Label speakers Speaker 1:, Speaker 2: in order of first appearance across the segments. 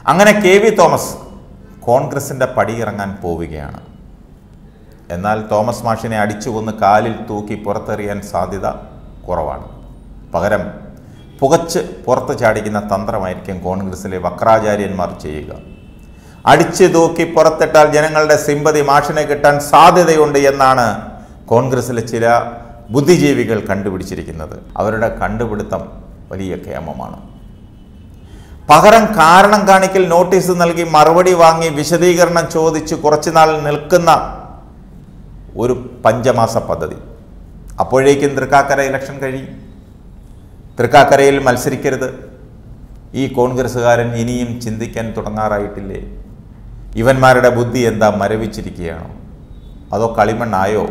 Speaker 1: അങ്ങനെ K V Thomas കോൺഗ്രസിൻ്റെ പടിയിറങ്ങാൻ പോവുകയാണ് എന്നാൽ തോമസ് മാഷിനെ അടിച്ചുകൊന്ന് കാലിൽ തൂക്കി പുറത്തെറിയാൻ സാധ്യത കുറവാണ് പകരം പുകച്ച് പുറത്ത് ചാടിക്കുന്ന തന്ത്രമായിരിക്കും കോൺഗ്രസിലെ വക്രാചാര്യന്മാർ ചെയ്യുക അടിച്ചു തൂക്കി പുറത്തിട്ടാൽ ജനങ്ങളുടെ സിമ്പതി മാഷിനെ കിട്ടാൻ സാധ്യതയുണ്ട് എന്നാണ് കോൺഗ്രസിലെ ചില ബുദ്ധിജീവികൾ കണ്ടുപിടിച്ചിരിക്കുന്നത് അവരുടെ കണ്ടുപിടുത്തം വലിയ കേമമാണ് പകരം കാരണം കാണിക്കൽ നോട്ടീസ് നൽകി മറുപടി വാങ്ങി വിശദീകരണം ചോദിച്ച് കുറച്ചുനാൾ നിൽക്കുന്ന ഒരു പഞ്ചമാസ പദ്ധതി അപ്പോഴേക്കും തൃക്കാക്കര ഇലക്ഷൻ കഴിയും തൃക്കാക്കരയിൽ മത്സരിക്കരുത് ഈ കോൺഗ്രസ്സുകാരൻ ഇനിയും ചിന്തിക്കാൻ തുടങ്ങാറായിട്ടില്ലേ ഇവന്മാരുടെ ബുദ്ധി എന്താ മരവിച്ചിരിക്കുകയാണോ അതോ കളിമണ്ണായോ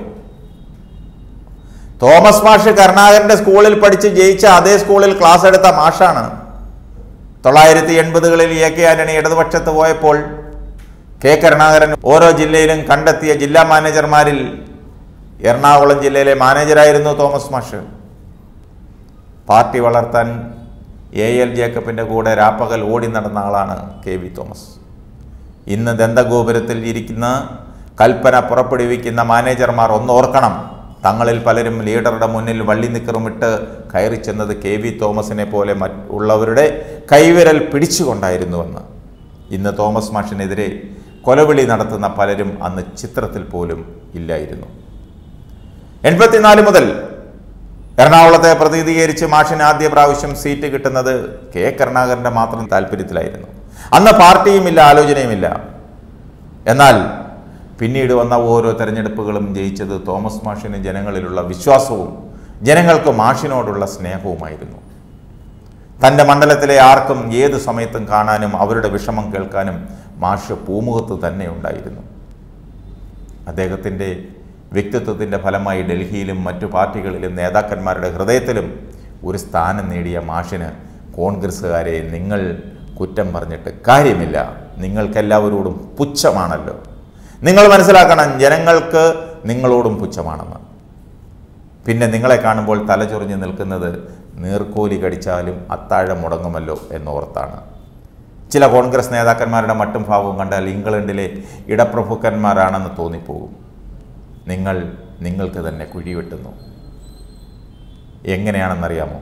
Speaker 1: തോമസ് മാഷ് കരുണാകരൻ്റെ സ്കൂളിൽ പഠിച്ച് ജയിച്ച അതേ സ്കൂളിൽ ക്ലാസ് എടുത്ത മാഷാണ് തൊള്ളായിരത്തി എൺപതുകളിൽ എ കെ ആന്റണി ഇടതുപക്ഷത്ത് പോയപ്പോൾ കെ കരുണാകരൻ ഓരോ ജില്ലയിലും കണ്ടെത്തിയ ജില്ലാ മാനേജർമാരിൽ എറണാകുളം ജില്ലയിലെ മാനേജരായിരുന്നു തോമസ് മാഷ് പാർട്ടി വളർത്താൻ എ എൽ ജേക്കബിൻ്റെ കൂടെ രാപ്പകൽ ഓടി നടന്ന ആളാണ് കെ വി തോമസ് ഇന്ന് ദന്തഗോപുരത്തിൽ ഇരിക്കുന്ന കൽപ്പന പുറപ്പെടുവിക്കുന്ന മാനേജർമാർ ഒന്നോർക്കണം തങ്ങളിൽ പലരും ലീഡറുടെ മുന്നിൽ വള്ളി നിക്കറുമിട്ട് കയറി ചെന്നത് കെ വി തോമസിനെ പോലെ മറ്റുള്ളവരുടെ കൈവിരൽ പിടിച്ചുകൊണ്ടായിരുന്നുവെന്ന് ഇന്ന് തോമസ് മാഷിനെതിരെ കൊലവിളി നടത്തുന്ന പലരും അന്ന് ചിത്രത്തിൽ പോലും ഇല്ലായിരുന്നു എൺപത്തിനാല് മുതൽ എറണാകുളത്തെ പ്രതിനിധീകരിച്ച് മാഷിന് ആദ്യ പ്രാവശ്യം സീറ്റ് കിട്ടുന്നത് കെ കരുണാകരൻ്റെ മാത്രം താല്പര്യത്തിലായിരുന്നു അന്ന് പാർട്ടിയുമില്ല ആലോചനയുമില്ല എന്നാൽ പിന്നീട് വന്ന ഓരോ തെരഞ്ഞെടുപ്പുകളും ജയിച്ചത് തോമസ് മാഷിന് ജനങ്ങളിലുള്ള വിശ്വാസവും ജനങ്ങൾക്ക് മാഷിനോടുള്ള സ്നേഹവുമായിരുന്നു തൻ്റെ മണ്ഡലത്തിലെ ആർക്കും ഏത് സമയത്തും കാണാനും അവരുടെ വിഷമം കേൾക്കാനും മാഷ് പൂമുഖത്ത് തന്നെ ഉണ്ടായിരുന്നു അദ്ദേഹത്തിൻ്റെ വ്യക്തിത്വത്തിൻ്റെ ഫലമായി ഡൽഹിയിലും മറ്റു പാർട്ടികളിലും നേതാക്കന്മാരുടെ ഹൃദയത്തിലും ഒരു സ്ഥാനം നേടിയ മാഷിന് കോൺഗ്രസ്സുകാരെ നിങ്ങൾ കുറ്റം പറഞ്ഞിട്ട് കാര്യമില്ല നിങ്ങൾക്കെല്ലാവരോടും പുച്ഛമാണല്ലോ നിങ്ങൾ മനസ്സിലാക്കണം ജനങ്ങൾക്ക് നിങ്ങളോടും പുച്ഛമാണെന്ന് പിന്നെ നിങ്ങളെ കാണുമ്പോൾ തലചൊറിഞ്ഞ് നിൽക്കുന്നത് നീർക്കോലി കടിച്ചാലും അത്താഴം മുടങ്ങുമല്ലോ എന്നോർത്താണ് ചില കോൺഗ്രസ് നേതാക്കന്മാരുടെ മട്ടും ഭാവവും കണ്ടാൽ ഇംഗ്ലണ്ടിലെ ഇടപ്രഭുക്കന്മാരാണെന്ന് തോന്നിപ്പോകും നിങ്ങൾ നിങ്ങൾക്ക് തന്നെ കുഴിവെട്ടുന്നു എങ്ങനെയാണെന്നറിയാമോ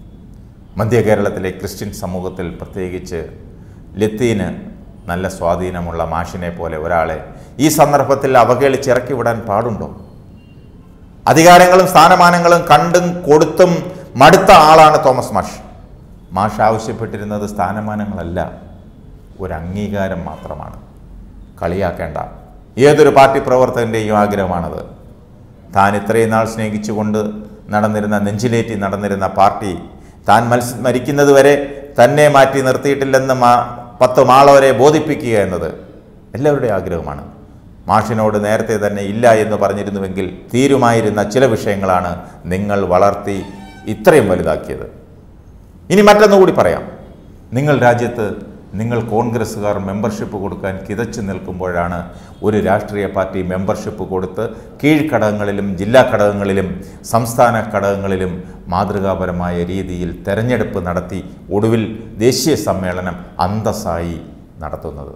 Speaker 1: മധ്യ കേരളത്തിലെ ക്രിസ്ത്യൻ സമൂഹത്തിൽ പ്രത്യേകിച്ച് ലത്തീന് നല്ല സ്വാധീനമുള്ള മാഷിനെ പോലെ ഒരാളെ ഈ സന്ദർഭത്തിൽ അവഹേളിച്ച് ഇറക്കി വിടാൻ പാടുണ്ടോ അധികാരങ്ങളും സ്ഥാനമാനങ്ങളും കണ്ടും കൊടുത്തും മടുത്ത ആളാണ് തോമസ് മാഷ് മാഷ് ആവശ്യപ്പെട്ടിരുന്നത് സ്ഥാനമാനങ്ങളല്ല ഒരു അംഗീകാരം മാത്രമാണ് കളിയാക്കേണ്ട ഏതൊരു പാർട്ടി പ്രവർത്തകൻ്റെയും ആഗ്രഹമാണത് താൻ ഇത്രയും നാൾ സ്നേഹിച്ചുകൊണ്ട് നടന്നിരുന്ന നെഞ്ചിലേറ്റി നടന്നിരുന്ന പാർട്ടി താൻ മത്സ മരിക്കുന്നത് വരെ തന്നെ മാറ്റി നിർത്തിയിട്ടില്ലെന്ന് മാ പത്ത് മാളവരെ ബോധിപ്പിക്കുക എന്നത് എല്ലാവരുടെയും ആഗ്രഹമാണ് മാഷിനോട് നേരത്തെ തന്നെ ഇല്ല എന്ന് പറഞ്ഞിരുന്നുവെങ്കിൽ തീരുമായിരുന്ന ചില വിഷയങ്ങളാണ് നിങ്ങൾ വളർത്തി ഇത്രയും വലുതാക്കിയത് ഇനി മറ്റൊന്നുകൂടി പറയാം നിങ്ങൾ രാജ്യത്ത് നിങ്ങൾ കോൺഗ്രസ്സുകാർ മെമ്പർഷിപ്പ് കൊടുക്കാൻ കിതച്ചു നിൽക്കുമ്പോഴാണ് ഒരു രാഷ്ട്രീയ പാർട്ടി മെമ്പർഷിപ്പ് കൊടുത്ത് കീഴ്ഘടകങ്ങളിലും ജില്ലാ ഘടകങ്ങളിലും സംസ്ഥാന ഘടകങ്ങളിലും മാതൃകാപരമായ രീതിയിൽ തെരഞ്ഞെടുപ്പ് നടത്തി ഒടുവിൽ ദേശീയ സമ്മേളനം അന്തസ്സായി നടത്തുന്നത്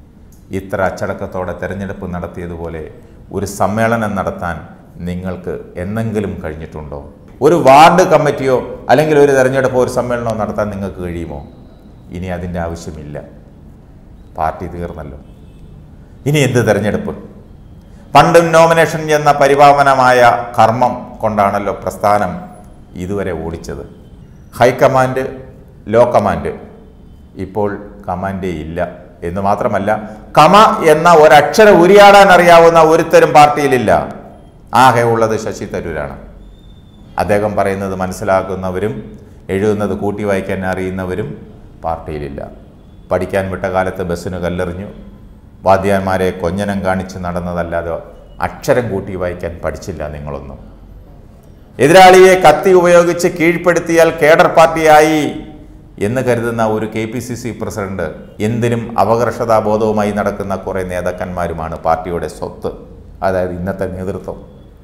Speaker 1: ഇത്ര അച്ചടക്കത്തോടെ തെരഞ്ഞെടുപ്പ് നടത്തിയതുപോലെ ഒരു സമ്മേളനം നടത്താൻ നിങ്ങൾക്ക് എന്നെങ്കിലും കഴിഞ്ഞിട്ടുണ്ടോ ഒരു വാർഡ് കമ്മിറ്റിയോ അല്ലെങ്കിൽ ഒരു തെരഞ്ഞെടുപ്പോ ഒരു സമ്മേളനമോ നടത്താൻ നിങ്ങൾക്ക് കഴിയുമോ ഇനി അതിൻ്റെ ആവശ്യമില്ല പാർട്ടി തീർന്നല്ലോ ഇനി എന്ത് തെരഞ്ഞെടുപ്പ് പണ്ടും നോമിനേഷൻ എന്ന പരിപാവനമായ കർമ്മം കൊണ്ടാണല്ലോ പ്രസ്ഥാനം ഇതുവരെ ഓടിച്ചത് ഹൈക്കമാൻഡ് ലോ കമാൻഡ് ഇപ്പോൾ കമാൻഡേ ഇല്ല എന്ന് മാത്രമല്ല കമ എന്ന ഒരക്ഷരം ഉരിയാടാൻ അറിയാവുന്ന ഒരുത്തരും പാർട്ടിയിലില്ല ആകെ ഉള്ളത് ശശി തരൂരാണ് അദ്ദേഹം പറയുന്നത് മനസ്സിലാക്കുന്നവരും എഴുതുന്നത് കൂട്ടി വായിക്കാൻ അറിയുന്നവരും പാർട്ടിയിലില്ല പഠിക്കാൻ വിട്ട കാലത്ത് ബസ്സിന് കല്ലെറിഞ്ഞു വാദ്യാന്മാരെ കൊഞ്ഞനം കാണിച്ച് നടന്നതല്ലാതെ അക്ഷരം കൂട്ടി വായിക്കാൻ പഠിച്ചില്ല നിങ്ങളൊന്നും എതിരാളിയെ കത്തി ഉപയോഗിച്ച് കീഴ്പ്പെടുത്തിയാൽ കേഡർ പാർട്ടിയായി എന്ന് കരുതുന്ന ഒരു K P C C president എന്തിനും അപകർഷതാബോധവുമായി നടക്കുന്ന കുറേ നേതാക്കന്മാരുമാണ് പാർട്ടിയുടെ സ്വത്ത് അതായത് ഇന്നത്തെ നേതൃത്വം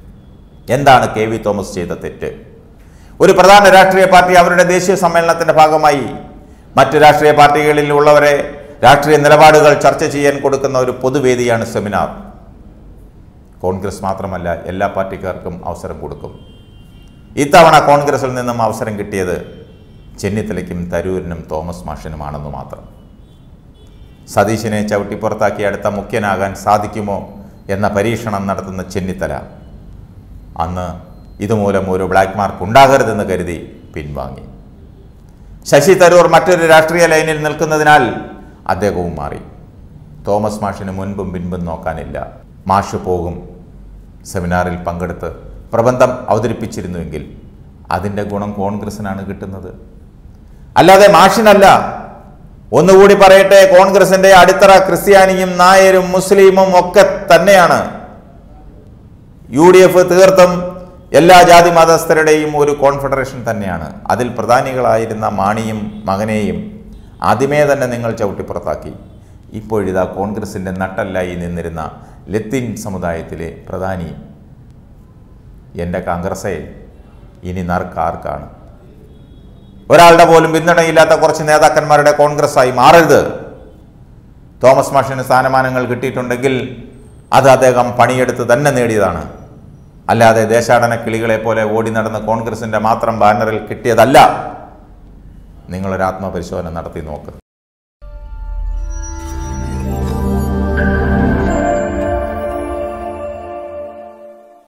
Speaker 1: എന്താണ് കെ വി തോമസ് ചെയ്ത തെറ്റ് ഒരു പ്രധാന രാഷ്ട്രീയ പാർട്ടി അവരുടെ ദേശീയ സമ്മേളനത്തിന്റെ ഭാഗമായി മറ്റ് രാഷ്ട്രീയ പാർട്ടികളിൽ ഉള്ളവരെ രാഷ്ട്രീയ നിലപാടുകൾ ചർച്ച ചെയ്യാൻ കൊടുക്കുന്ന ഒരു പൊതുവേദിയാണ് സെമിനാർ കോൺഗ്രസ് മാത്രമല്ല എല്ലാ പാർട്ടിക്കാർക്കും അവസരം കൊടുക്കും ഇത്തവണ കോൺഗ്രസിൽ നിന്നും അവസരം കിട്ടിയത് ചെന്നിത്തലയ്ക്കും തരൂരിനും തോമസ് മാഷിനുമാണെന്ന് മാത്രം സതീശിനെ ചവിട്ടി പുറത്താക്കി അടുത്ത മുഖ്യനാകാൻ സാധിക്കുമോ എന്ന പരീക്ഷണം നടത്തുന്ന ചെന്നിത്തല അന്ന് ഇതുമൂലം ഒരു ബ്ലാക്ക് മാർക്ക് ഉണ്ടാകരുതെന്ന് കരുതി പിൻവാങ്ങി ശശി തരൂർ മറ്റൊരു രാഷ്ട്രീയ ലൈനിൽ നിൽക്കുന്നതിനാൽ അദ്ദേഹവും മാറി തോമസ് മാഷിന് മുൻപും പിൻപും നോക്കാനില്ല മാഷ് പോകും സെമിനാറിൽ പങ്കെടുത്ത് പ്രബന്ധം അവതരിപ്പിച്ചിരുന്നുവെങ്കിൽ അതിൻ്റെ ഗുണം കോൺഗ്രസിനാണ് കിട്ടുന്നത് അല്ലാതെ മാഷിനല്ല ഒന്നുകൂടി പറയട്ടെ കോൺഗ്രസിന്റെ അടിത്തറ ക്രിസ്ത്യാനിയും നായരും മുസ്ലിമും ഒക്കെ തന്നെയാണ് യു ഡി എഫ് തീർത്തും എല്ലാ ജാതി മതസ്ഥരുടെയും ഒരു കോൺഫെഡറേഷൻ തന്നെയാണ് അതിൽ പ്രധാനികളായിരുന്ന മാണിയും മകനെയും ആദ്യമേ തന്നെ നിങ്ങൾ ചവിട്ടിപ്പുറത്താക്കി ഇപ്പോഴിതാ കോൺഗ്രസിൻ്റെ നട്ടല്ലായി നിന്നിരുന്ന ലത്തീൻ സമുദായത്തിലെ പ്രധാനി എൻ്റെ കോൺഗ്രസേ ഇനി നറുക്കാർക്കാണ് ഒരാളുടെ പോലും പിന്തുണയില്ലാത്ത കുറച്ച് നേതാക്കന്മാരുടെ കോൺഗ്രസ്സായി മാറരുത് തോമസ് മാഷിന് സ്ഥാനമാനങ്ങൾ കിട്ടിയിട്ടുണ്ടെങ്കിൽ അത് അദ്ദേഹം പണിയെടുത്ത് തന്നെ നേടിയതാണ് അല്ലാതെ ദേശാടന കിളികളെ പോലെ ഓടി നടന്ന കോൺഗ്രസിൻ്റെ മാത്രം ബാനറിൽ കിട്ടിയതല്ല നിങ്ങളൊരു ആത്മപരിശോധന നടത്തി നോക്ക്